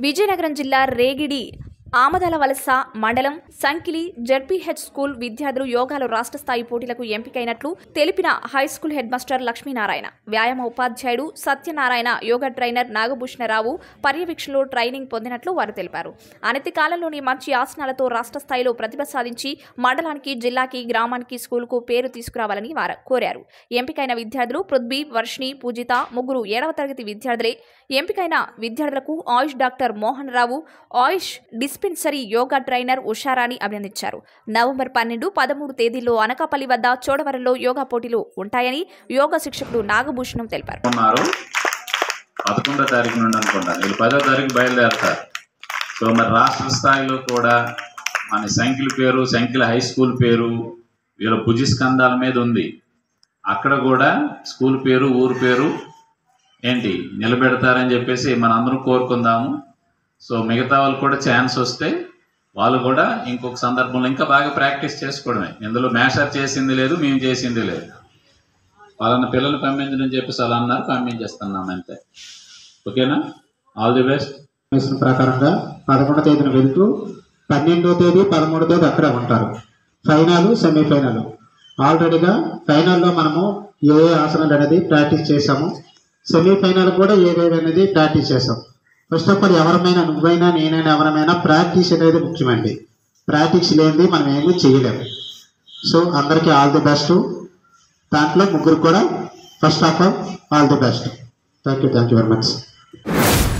విజయనగరం జిల్లా రేగిడి ఆమదాల వలస మండలం సంకిలి జడ్పీహెచ్ స్కూల్ విద్యార్థులు యోగాలో రాష్ట్ర స్థాయి పోటీలకు ఎంపికైనట్లు తెలిపిన high school head master Lakshminarayana వ్యాయామ ఉపాధ్యాయుడు సత్యనారాయణ యోగా ట్రైనర్ నాగభూషణరావు పర్యవేక్షణలో ట్రైనింగ్ పొందినట్లు వారు తెలిపారు అనతి కాలంలోని మంచి ఆసనాలతో రాష్ట్ర స్థాయిలో ప్రతిభ సాధించి మండలానికి జిల్లాకి గ్రామానికి స్కూల్కు పేరు తీసుకురావాలని వారు కోరారు ఎంపికైన విద్యార్థులు పృథ్వీ వర్షిణి పూజిత ముగ్గురు ఏడవ తరగతి విద్యార్థులే ఎంపికైన విద్యార్థులకు Ayush doctor Mohan Rao Ayush dispensary yoga trainer Usharani అభినందించారు నవంబర్ పన్నెండు పదమూడు తేదీల్లో అనకాపల్లి వద్ద చోడవరంలో యోగా పోటీలు ఉంటాయని యోగా శిక్షకుడు నాగభూషణం తెలిపారు ఉన్నారు పదకొండో తారీఖు నుండి అనుకుంటాను వీళ్ళు పదో తారీఖు బయలుదేరతారు సో మరి రాష్ట్ర స్థాయిలో కూడా మన సంఖ్యల పేరు సంఖ్యల హై స్కూల్ పేరు వీళ్ళ భుజ స్కంధాల మీద ఉంది అక్కడ కూడా స్కూల్ పేరు ఊరు పేరు ఏంటి నిలబెడతారని చెప్పేసి మనందరం కోరుకుందాము సో మిగతా వాళ్ళు కూడా ఛాన్స్ వస్తే వాళ్ళు కూడా ఇంకొక సందర్భంలో ఇంకా బాగా ప్రాక్టీస్ చేసుకోవడమే ఇందులో మేషర్ చేసింది లేదు మేము చేసింది లేదు వాళ్ళని పిల్లలు పంపించడం చెప్పేసి అలా అన్నారు పంపించేస్తున్నాం అంతే ఓకేనా ఆల్ ది బెస్ట్ వేసిన ప్రకారంగా పదకొండో తేదీన వెళ్తూ పన్నెండో తేదీ పదమూడో తేదీ అక్కడే ఉంటారు ఫైనల్ సెమీఫైనల్ ఆల్రెడీగా ఫైనల్లో మనము ఏ ఏ ఆసనాలు అనేది ప్రాక్టీస్ చేసాము సెమీఫైనల్ కూడా ఏవేవి అనేది ప్రాక్టీస్ చేసాం ఫస్ట్ ఆఫ్ ఆల్ ఎవరమైనా నువ్వైనా నేనైనా ఎవరమైనా ప్రాక్టీస్ అనేది ముఖ్యమండి ప్రాక్టీస్ లేనిది మనం ఏమీ చేయలేము సో అందరికీ ఆల్ ది బెస్ట్ దాంట్లో ముగ్గురు కూడా first of all all the best thank you thank you very much